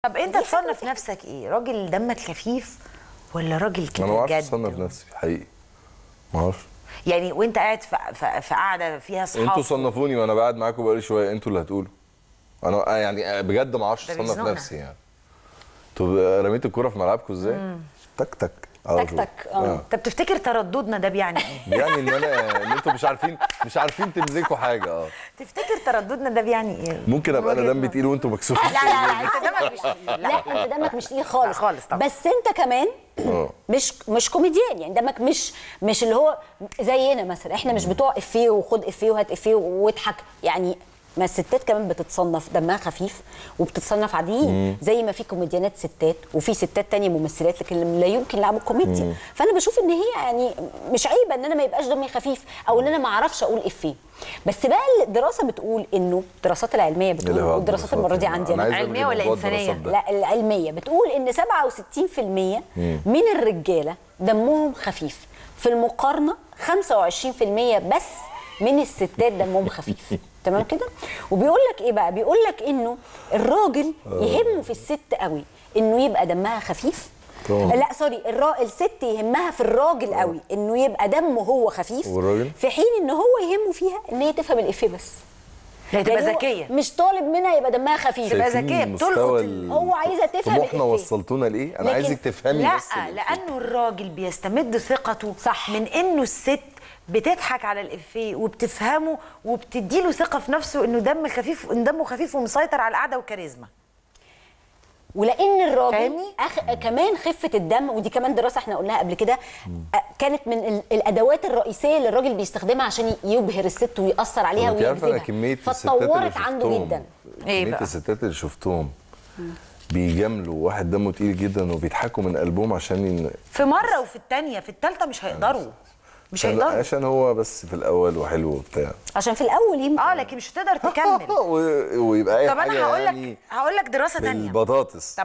طب انت تصنف نفسك ايه راجل دمك خفيف ولا راجل انا ما كده بعرفش جد اصنف نفسي حقيقي ما اعرفش يعني وانت قاعد في, في, في قاعده فيها اصحاب انتوا صنفوني وانا قاعد معاكم بقالي شويه انتوا اللي هتقولوا انا يعني بجد ما اعرفش ده اصنف بيزنقنا. نفسي يعني انتوا رميتوا الكوره في ملعبكم ازاي؟ تك تك على تك طول. تك، اه. طب تفتكر ترددنا ده بيعني ايه يعني ان انا ان انتوا مش عارفين مش عارفين تمسكوا حاجه اه تفتكر ترددنا ده بيعني ايه ممكن ابقى انا وجهة دمي نظر. تقيل وانتوا مكسوفين لا لا لا انت دمك مش تقيل. لا لا انت دمك مش تقيل خالص لا خالص طبعا. بس انت كمان اه. مش مش كوميديان يعني دمك مش مش اللي هو زينا مثلا احنا مش بتوع افيه وخد افيه وهات افيه واضحك يعني ما الستات كمان بتتصنف دمها خفيف وبتتصنف عاديين زي ما في كوميديانات ستات وفي ستات تانية ممثلات لكن لا يمكن يلعبوا كوميديا فانا بشوف ان هي يعني مش عيبه ان انا ما يبقاش دمي خفيف او ان انا ما اعرفش اقول افيه بس بقى الدراسه بتقول انه الدراسات العلميه بتقول اللي هو والدراسات المره دي عندي أنا انا عايز علمية ألغي ولا موضوع إنسانية؟ الدراسات ده. لا العلميه بتقول ان 67% من الرجاله دمهم خفيف في المقارنه 25% بس من الستات دمهم خفيف تمام كده وبيقول لك ايه بقى بيقول لك انه الراجل يهمه في الست قوي انه يبقى دمها خفيف طبعا. لا سوري الرا... الست يهمها في الراجل قوي انه يبقى دمه هو خفيف والراجل؟ في حين ان هو يهمه فيها ان هي تفهم الافيه بس لا تبقى يعني هو ذكيه مش طالب منها يبقى دمها خفيف تبقى شايفين ذكية، بتلقط مستوى ال- ال- هو عايزة تفهم طموحنا الإفيه. وصلتونا لايه انا لكن- عايزك تفهمي لا بس الإفيه. لانه الراجل بيستمد ثقته صح. من انه الست بتضحك على الافيه وبتفهمه وبتديله ثقه في نفسه انه دم خفيف ان دمه خفيف ومسيطر على القعده وكاريزما ولان الراجل فاهمني؟ أخ... كمان خفه الدم ودي كمان دراسه احنا قلناها قبل كده أ- كانت من ال... الادوات الرئيسيه اللي الراجل بيستخدمها عشان يبهر الست ويأثر عليها انت عارفه انا ويجذبها كميه الستات اللي فاتطورت عنده شفتهم جدا إيه كميه بقى؟ الستات اللي شفتهم بيجاملوا واحد دمه تقيل جدا وبيضحكوا من قلبهم عشان ين... في مره وفي الثانيه في الثالثه مش هيقدروا مش عشان, هيقدروا عشان هو بس في الاول وحلو وبتاع عشان في الاول يمكن اه لكن مش هتقدر تكمل و- ويبقى اي طب حاجه انا هقول يعني لك هقول لك دراسه ثانيه بالبطاطس